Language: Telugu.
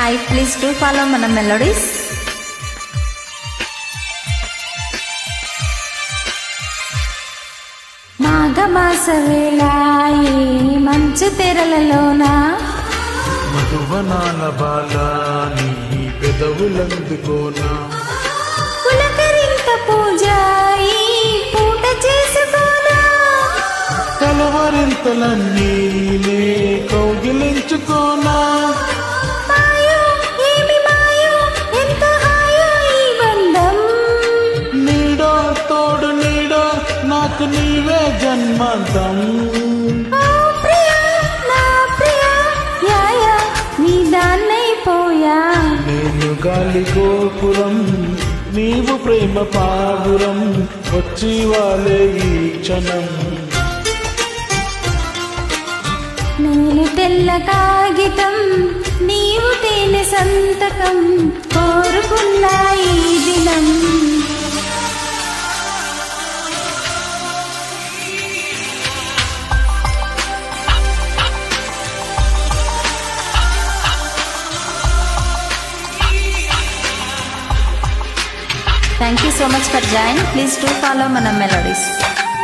హాయ్ ప్లీజ్ టు ఫాలో మన మెలోడీస్ మాఘమాస వేళ ఈ మంచు తెరలలోన మధువనాల బాల నీ పెదవులందుకోనా పులకరింత పూజ ఈ పూట చేసుకోనా కలవరింతలన్నీ నే కౌగిలించుకోనా మాయో ఏమి మాయో ఎంత హాయో ఈ బంధం నీడో తోడు నీడో నాకు నీవే జన్మాంతం ఓ ప్రియా నా ప్రియా యాయా నీ దాన్నైపోయా నేను గాలి గోపురం నీవు ప్రేమ పావురం వచ్చి వాళ్ళే ఈ క్షణం నేను తెల్ల కాగితం నీవు తేనె సంతకం కోరుకున్నా ఈ దినం thank you so much for join please to follow మన మెలోడీస్